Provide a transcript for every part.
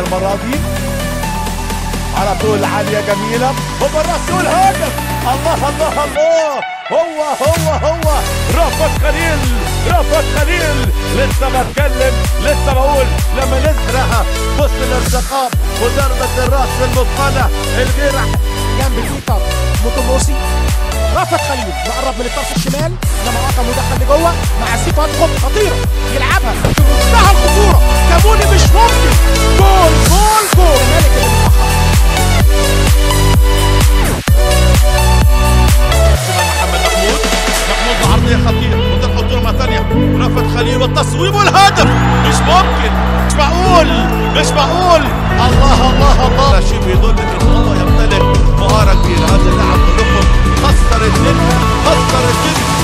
المرة دي على طول عالية جميلة وبالراس والهدف الله الله الله هو هو هو رافت خليل رافت خليل لسه بتكلم لسه بقول لما نزرعها بص الارتقاب وضربة الراس المثقلة الغير جنب بيتر موتوموسي رافت خليل مقرب من الطرف الشمال لما قطع مدخل لجوه مع سيف هتخط خطيره يلعبها في منتهى الخطوره كابوني مش ممكن جول جول جول مالك اللي متاخر محمد محمود محمود بعرضية خطيرة وتنحط ضربة ثانية رافت خليل والتصويب والهدف مش ممكن مش معقول مش معقول الله الله الله شيء بيدل ان هو يمتلك مهارة كبيرة هذا اللاعب كلكم خسر الدنيا خسر الدنيا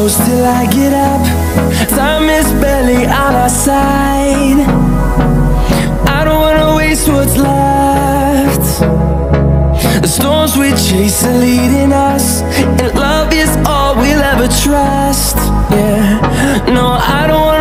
close till I get up. Time is barely on our side. I don't wanna waste what's left. The storms we chase are leading us, and love is all we'll ever trust. Yeah, no, I don't wanna